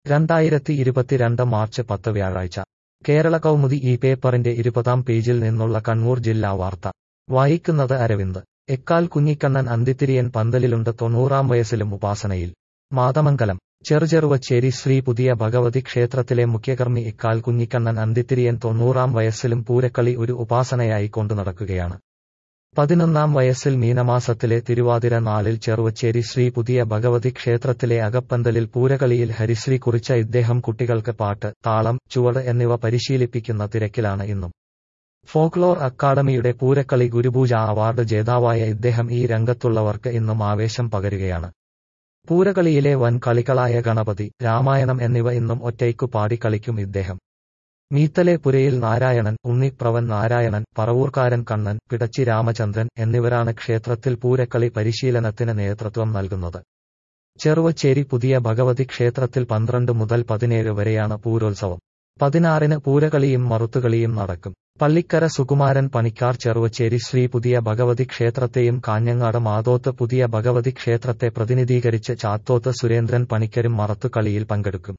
രണ്ടായിരത്തി ഇരുപത്തിരണ്ട് മാർച്ച് പത്ത് വ്യാഴാഴ്ച കേരള കൗമുദി ഈ പേപ്പറിന്റെ ഇരുപതാം പേജിൽ നിന്നുള്ള കണ്ണൂർ ജില്ലാ വാർത്ത വായിക്കുന്നത് അരവിന്ദ് എക്കാൽ കുഞ്ഞിക്കണ്ണൻ അന്തിത്തിരിയൻ പന്തലിലുണ്ട് തൊണ്ണൂറാം വയസ്സിലും ഉപാസനയിൽ മാതമംഗലം ചെറുചെറുവച്ചേരി ശ്രീ പുതിയ ഭഗവതി ക്ഷേത്രത്തിലെ മുഖ്യകർമ്മി ഇക്കാൽ കുഞ്ഞിക്കണ്ണൻ അന്തിത്തിരിയൻ തൊണ്ണൂറാം വയസ്സിലും പൂരക്കളി ഒരു ഉപാസനയായി കൊണ്ടു നടക്കുകയാണ് പതിനൊന്നാം വയസ്സിൽ മീനമാസത്തിലെ തിരുവാതിര നാളിൽ ചെറുവച്ചേരി ശ്രീ പുതിയ ഭഗവതി ക്ഷേത്രത്തിലെ അകപ്പന്തലിൽ പൂരകളിയിൽ ഹരിശ്രീ കുറിച്ച ഇദ്ദേഹം കുട്ടികൾക്ക് പാട്ട് താളം ചുവട് എന്നിവ പരിശീലിപ്പിക്കുന്ന തിരക്കിലാണ് ഇന്നും ഫോക്ലോർ അക്കാദമിയുടെ പൂരക്കളി ഗുരുപൂജ അവാർഡ് ജേതാവായ ഇദ്ദേഹം ഈ രംഗത്തുള്ളവർക്ക് ഇന്നും ആവേശം പകരുകയാണ് പൂരകളിയിലെ വൻ കളികളായ ഗണപതി രാമായണം എന്നിവ ഇന്നും ഒറ്റയ്ക്കു പാടി കളിക്കും ഇദ്ദേഹം മീത്തലെ പുരയിൽ നാരായണൻ ഉണ്ണിപ്രവൻ നാരായണൻ പറവൂർക്കാരൻ കണ്ണൻ പിടച്ചി രാമചന്ദ്രൻ എന്നിവരാണ് ക്ഷേത്രത്തിൽ പൂരക്കളി പരിശീലനത്തിന് നേതൃത്വം നൽകുന്നത് ചെറുവച്ചേരി പുതിയ ഭഗവതി ക്ഷേത്രത്തിൽ പന്ത്രണ്ട് മുതൽ പതിനേഴ് വരെയാണ് പൂരോത്സവം പതിനാറിന് പൂരകളിയും മറുത്തുകളിയും നടക്കും പള്ളിക്കര സുകുമാരൻ പണിക്കാർ ചെറുവച്ചേരി ശ്രീ പുതിയ ഭഗവതി ക്ഷേത്രത്തെയും കാഞ്ഞങ്ങാട് മാതോത്ത് പുതിയ ഭഗവതി ക്ഷേത്രത്തെ പ്രതിനിധീകരിച്ച് ചാത്തോത്ത് സുരേന്ദ്രൻ പണിക്കരും മറത്തുകളിയിൽ പങ്കെടുക്കും